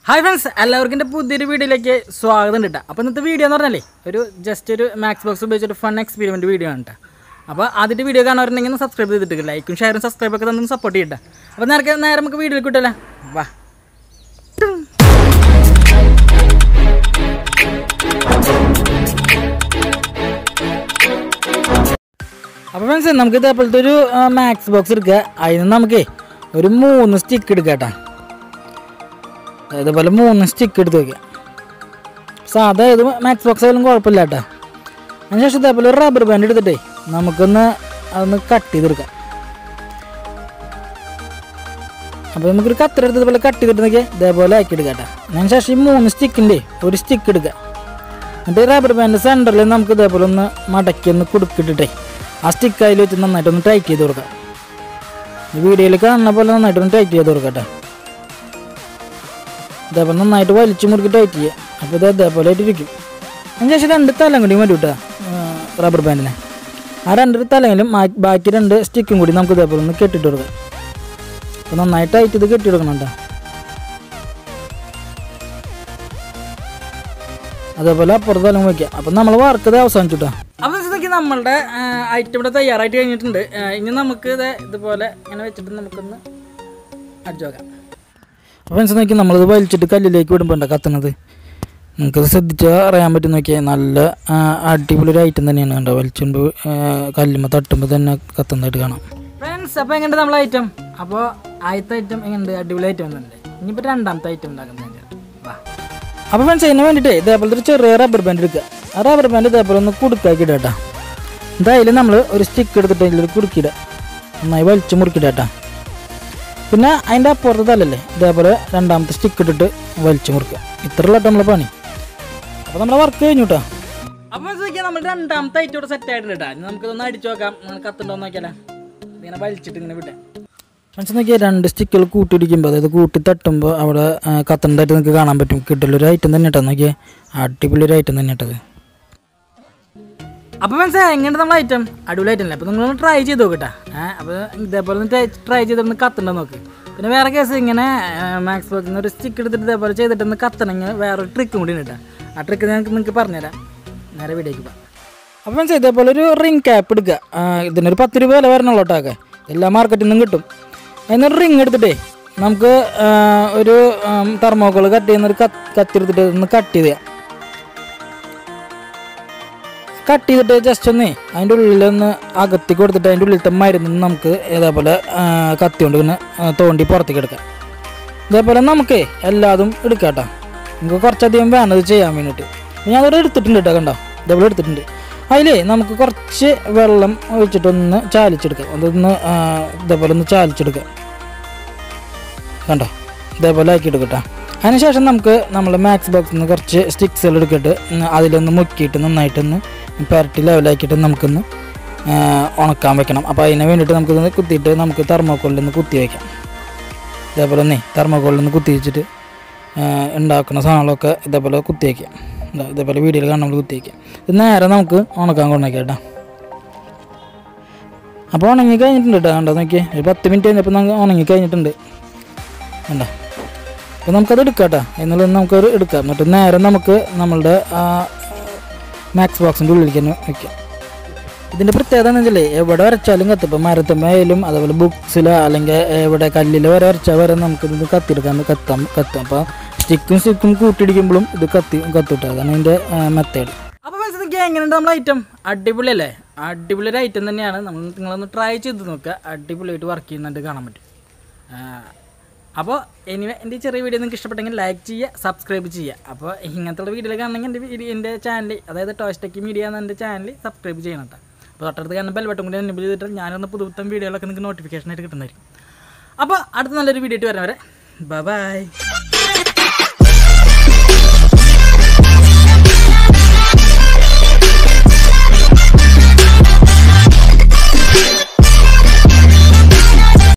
Hi friends എല്ലാവർക്കും എൻ്റെ പുതിയൊരു വീഡിയോയിലേക്ക് സ്വാഗതം കിട്ടാം അപ്പോൾ ഇന്നത്തെ വീഡിയോ എന്ന് പറഞ്ഞാലേ ഒരു ജസ്റ്റ് ഒരു മാക്സ് ബോക്സ് ഉപയോഗിച്ചൊരു ഫൺ എക്സ്പീരിമെൻറ്റ് വീഡിയോ ആണ് കേട്ടോ അപ്പോൾ ആദ്യത്തെ വീഡിയോ കാണാറുണ്ടെങ്കിൽ ഒന്ന് സബ്സ്ക്രൈബ് ചെയ്തിട്ട് ലൈക്കും ഷെയറും സബ്സ്ക്രൈബ് ഒക്കെ തന്നെ സപ്പോർട്ട് ചെയ്യട്ടെ അപ്പോൾ നേരെ നേരെ നമുക്ക് വീഡിയോയിൽ കിട്ടില്ല വാ ടും. അപ്പോൾ ഫ്രണ്ട്സ് നമുക്ക് ഇതേപോലത്തെ ഒരു മാക്സ് ബോക്സ് എടുക്കുക അതിന് നമുക്ക് ഒരു മൂന്ന് സ്റ്റിക്ക് എടുക്കാം കേട്ടോ ഇതേപോലെ മൂന്ന് സ്റ്റിക്ക് എടുത്ത് വയ്ക്കുക സാധാ ഇത് മാക്സ് ബോക്സ് ആയാലും കുഴപ്പമില്ല കേട്ടോ അതിനുശേഷം ഇതേപോലെ ഒരു റബ്ബർ ബാൻഡ് എടുത്തിട്ടേ നമുക്കൊന്ന് അതൊന്ന് കട്ട് ചെയ്തെടുക്കാം അപ്പോൾ നമുക്കൊരു കത്തര എടുത്ത് ഇതുപോലെ കട്ട് ചെയ്തിട്ട് നോക്കിയാൽ ഇതേപോലെ ആക്കി എടുക്കാം കേട്ടോ അതിനുശേഷം ഈ മൂന്ന് സ്റ്റിക്കിൻ്റെ ഒരു സ്റ്റിക്ക് എടുക്കുക എന്നിട്ട് റബ്ബർ ബാൻഡ് സെൻറ്ററിൽ നമുക്ക് ഇതേപോലെ ഒന്ന് മടക്കി ഒന്ന് കുടുക്കിട്ടിട്ടേ ആ സ്റ്റിക്ക് അതിൽ വെച്ച് നന്നായിട്ട് ഒന്ന് ടൈറ്റ് ചെയ്ത് കൊടുക്കാം ഈ വീഡിയോയിൽ കാണുന്ന പോലെ നന്നായിട്ട് ഒന്ന് ടൈറ്റ് ചെയ്ത് കൊടുക്കാം കേട്ടോ ഇതേപോലെ നന്നായിട്ട് വലിച്ചു മുറുക്കി ടൈറ്റ് ചെയ്യുക അപ്പോൾ ഇത് ഇതേപോലെ ആയിട്ട് ഇരിക്കും അതിനുശേഷം രണ്ട് തലം കൂടി മതി കേട്ടോ റബ്ബർ ബാൻഡിനെ ആ രണ്ട് തലയിലും മാ- ബാക്കി രണ്ട് സ്റ്റിക്കും കൂടി നമുക്ക് ഇതേപോലെ ഒന്ന് കെട്ടിട്ട് കൊടുക്കാം അപ്പോൾ നന്നായിട്ട് ടൈറ്റ് ഇത് കെട്ടി കൊടുക്കണം കേട്ടോ അതേപോലെ അപ്പുറത്ത് തലം വയ്ക്കുക അപ്പം നമ്മൾ വർക്ക് അവസാനിച്ചു കേട്ടോ അപ്പോൾ ഇതൊക്കെ നമ്മളുടെ ഐറ്റം ഇവിടെ തയ്യാറായിട്ട് കഴിഞ്ഞിട്ടുണ്ട് ആ, ഇനി നമുക്ക് ഇത് ഇതുപോലെ ഇങ്ങനെ വെച്ചിട്ട് നമുക്കൊന്ന് അടിച്ചു നോക്കാം അപ്പോൾ ഫ്രണ്ട്സ് നോക്കി നമ്മളിത് വലിച്ചിട്ട് കല്ലിലേക്ക് വിടുമ്പോൾ ഉണ്ടോ കത്തുന്നത് നിങ്ങൾക്കത് ശ്രദ്ധിച്ചാൽ അറിയാൻ പറ്റും നോക്കിയാൽ നല്ല ആ, അടിപൊളി ഒരു ഐറ്റം തന്നെയാണ് കണ്ടോ വലിച്ചുകൊണ്ട് കല്ലുമ്പോൾ തട്ടുമ്പോൾ തന്നെ കത്തുന്നതായിട്ട് കാണാം ഫ്രണ്ട്സ് അപ്പോൾ എങ്ങനെയുണ്ട് നമ്മളെ ഐറ്റം അപ്പോൾ ആദ്യത്തെ ഐറ്റം എങ്ങനെയുണ്ട് അടിപൊളി ഐറ്റം ഒന്നുണ്ട് ഇനിയിപ്പോൾ രണ്ടാമത്തെ ഐറ്റം ഉണ്ടാക്കുന്നത് വാ അപ്പോൾ ഫ്രണ്ട്സ് അതിന് വേണ്ടിയിട്ട് ഇതേപോലത്തെ ഒരു ചെറിയ റബ്ബർ ബാൻഡ് എടുക്കുക ആ റബ്ബർ ബാൻഡ് ഇതേപോലെ ഒന്ന് കുടുക്കാക്കി ഇടാം കേട്ടോ എന്തായാലും നമ്മൾ ഒരു സ്റ്റിക്ക് എടുത്തിട്ട് അതിലൊരു കുടുക്കിയിടുക നന്നായി വലിച്ച് മുറുക്കിയിടുക കേട്ടോ പിന്നെ അതിൻ്റെ അപ്പുറത്തെ തലല്ലേ ഇതേപോലെ രണ്ടാമത്തെ സ്റ്റിക്ക് ഇട്ടിട്ട് വലിച്ചു മുറുക്കുക ഇത്രയുള്ള നമ്മളെ പണി അപ്പോൾ നമ്മുടെ വർക്ക് കഴിഞ്ഞു കേട്ടോ അപ്പോൾ മനസ്സിലാക്കിയാൽ നമ്മൾ രണ്ടാമത്തെ ഐറ്റോടെ സെറ്റ് ആയിട്ടുണ്ട് കേട്ടോ ഇനി നമുക്കിതൊന്ന് അടിച്ചു നോക്കാം നമുക്ക് കത്തുണ്ടോ നോക്കിയാലേ ഇങ്ങനെ വലിച്ചിട്ട് ഇങ്ങനെ വിട്ടേ മനസ്സിൽ നോക്കിയാൽ രണ്ട് സ്റ്റിക്കുകൾ കൂട്ടിയിടിക്കുമ്പോൾ അതായത് കൂട്ടി തട്ടുമ്പോൾ അവിടെ ആ, കത്തുന്നതായിട്ട് നിങ്ങൾക്ക് കാണാൻ പറ്റും കിട്ടുള്ളൊരു ഐറ്റം തന്നെ കേട്ടോ നോക്കിയാൽ അടിപൊളി ഒരു ഐറ്റം തന്നെ കേട്ടത് അപ്പോൾ മനസ്സിലായി എങ്ങനെ നമ്മൾ ഐറ്റം അടിപൊളി ഐറ്റം അല്ലേ അപ്പോൾ നിങ്ങളൊന്ന് ട്രൈ ചെയ്ത് നോക്കട്ടെ ഏഹ് അപ്പോൾ ഇതേപോലെ ഒന്ന് ട്രൈ ചെയ്തിട്ട് കത്തുണ്ടോ നോക്ക് പിന്നെ വേറെ കേസ് ഇങ്ങനെ മാക്സ് ബോക്സിൽ ഒരു സ്റ്റിക്ക് എടുത്തിട്ട് ഇതേപോലെ ചെയ്തിട്ടൊന്ന് കത്തണമെങ്കിൽ വേറൊരു ട്രിക്കും കൂടി ഉണ്ട് കേട്ടോ ആ ട്രിക്ക് ഞാൻ നിങ്ങൾക്ക് പറഞ്ഞുതരാം നേരെ വീഡിയോക്ക് പോകാം അപ്പോൾ മനസ്സിലായി ഇതേപോലെ ഒരു റിംഗ് ക്യാപ്പ് എടുക്കുക ആ, ഇതിനൊരു പത്ത് രൂപ വില വരണുള്ളൂ കേട്ടോ ഒക്കെ എല്ലാ മാർക്കറ്റിൽ നിന്നും കിട്ടും അതിനൊരു റിംഗ് എടുത്തിട്ടേ നമുക്ക് ആ, ഒരു തെർമോക്കോൾ കട്ട് ചെയ്യുന്ന ഒരു കത്ത് കത്തിയെടുത്തിട്ട് ഒന്ന് കട്ട് ചെയ്ത് കട്ട് ചെയ്തിട്ട് ജസ്റ്റ് ഒന്ന് അതിൻ്റെ ഉള്ളിലൊന്ന് അകത്തി കൊടുത്തിട്ട് അതിൻ്റെ ഉള്ളിലത്തെ മരുന്ന് നമുക്ക് ഇതേപോലെ ആ, കത്തി കൊണ്ട് ഇങ്ങനെ ആ, തോണ്ടി പുറത്തേക്ക് എടുക്കാം ഇതേപോലെ നമുക്ക് എല്ലാതും എടുക്കാം കേട്ടോ നമുക്ക് കുറച്ചധികം വേണം ഇത് ചെയ്യാൻ വേണ്ടിയിട്ട് ഞാൻ അതോടെ എടുത്തിട്ടുണ്ട് കേട്ടോ കണ്ടോ ഇതേപോലെ എടുത്തിട്ടുണ്ട് അതിൽ നമുക്ക് കുറച്ച് വെള്ളം ഒഴിച്ചിട്ടൊന്ന് ചാലിച്ചെടുക്കാം അതൊന്ന് ആ, ഇതേപോലെ ഒന്ന് ചാലിച്ചെടുക്കാം കണ്ടോ ഇതേപോലെ ആക്കി എടുക്കട്ടോ അതിനുശേഷം നമുക്ക് നമ്മൾ മാക്സ് ബോക്സിൽ നിന്ന് കുറച്ച് സ്റ്റിക്സുകൾ എടുത്തിട്ട് ഉം, അതിലൊന്ന് മുക്കിയിട്ട് നന്നായിട്ടൊന്ന് പുരട്ടി ലെവലാക്കിയിട്ട് നമുക്കൊന്ന് ആ, ഉണക്കാൻ വെക്കണം അപ്പോൾ അതിന് വേണ്ടിയിട്ട് നമുക്കിതൊന്ന് കുത്തിയിട്ട് നമുക്ക് തെർമോക്കോളിൽ നിന്ന് കുത്തി വയ്ക്കാം ഇതേപോലെ ഒന്നേ തെർമോക്കോളിൽ നിന്ന് കുത്തി വെച്ചിട്ട് ആ, ഉണ്ടാക്കുന്ന സാധനങ്ങളൊക്കെ ഇതേപോലെ കുത്തി വയ്ക്കാം ഇതാ ഇതേപോലെ വീഡിയോയിൽ കാണാൻ നമ്മൾ കുത്തി വയ്ക്കാം ഇത് നേരെ നമുക്ക് ഉണക്കാൻ കൊണ്ടുവയ്ക്കാം കേട്ടോ അപ്പോൾ ഉണങ്ങി കഴിഞ്ഞിട്ടുണ്ട് കേട്ടോ കണ്ടോ നോക്കിയേ ഒരു പത്ത് മിനിറ്റ് കഴിഞ്ഞപ്പോൾ നമുക്ക് ഉണങ്ങി കഴിഞ്ഞിട്ടുണ്ട് കണ്ടോ അപ്പോൾ നമുക്കത് എടുക്കാം കേട്ടോ എന്നുള്ളത് നമുക്കത് എടുക്കാം എന്നിട്ട് നേരെ നമുക്ക് നമ്മളുടെ ആ മാക്സ് ബോക്സിൻ്റെ ഉള്ളിലേക്ക് തന്നെ വയ്ക്കാം ഇതിൻ്റെ പ്രത്യേകത എന്ന് വെച്ചാൽ എവിടെ വരച്ചാലും കത്തും ഇപ്പോൾ മരത്തമ്മയിലും അതേപോലെ ബുക്സിലോ അല്ലെങ്കിൽ എവിടെ കല്ലിൽ വരെ വരച്ചാൽ വരെ നമുക്ക് ഇത് കത്തിയെടുക്കാൻ കത്താം കത്തും അപ്പോൾ സ്റ്റിക്കും സ്റ്റിക്കും കൂട്ടിയിടിക്കുമ്പോഴും ഇത് കത്തി കത്തിട്ട് അതാണ് ഇതിൻ്റെ മെത്തേഡ് അപ്പോൾ മനസ്സിലാക്കി എങ്ങനെയുണ്ട് നമ്മൾ ഐറ്റം അടിപൊളിയല്ലേ അടിപൊളി ഒരു ഐറ്റം തന്നെയാണ് നമ്മൾ നിങ്ങളൊന്ന് ട്രൈ ചെയ്ത് നോക്കുക അടിപൊളിയായിട്ട് വർക്ക് ചെയ്യുന്നുണ്ട് കാണാൻ പറ്റും ആ, അപ്പോൾ എനിവേ എൻ്റെ ഈ ചെറിയ വീഡിയോ നിങ്ങൾക്ക് ഇഷ്ടപ്പെട്ടെങ്കിൽ ലൈക്ക് ചെയ്യുക സബ്സ്ക്രൈബ് ചെയ്യുക അപ്പോൾ ഇങ്ങനത്തെ വീഡിയോ കാണണമെങ്കിൽ എൻ്റെ വീഡിയോ എൻ്റെ ചാനൽ അതായത് ടോസ്റ്റക്കി മീഡിയ എന്ന എൻ്റെ ചാനൽ സബ്സ്ക്രൈബ് ചെയ്യണം കേട്ടോ അപ്പോൾ തൊട്ടടുത്ത് കാണുന്ന ബെൽ ബട്ടൺ കൂടി എന്നെ ചെയ്തിട്ട് ഞാനൊന്ന് പുതുത്തം വീഡിയോകളൊക്കെ നിങ്ങൾക്ക് നോട്ടിഫിക്കേഷൻ ആയിട്ട് കിട്ടുന്നതായിരിക്കും അപ്പോൾ അടുത്ത നല്ലൊരു വീഡിയോ ആയിട്ട് വരാൻ വരെ ബൈ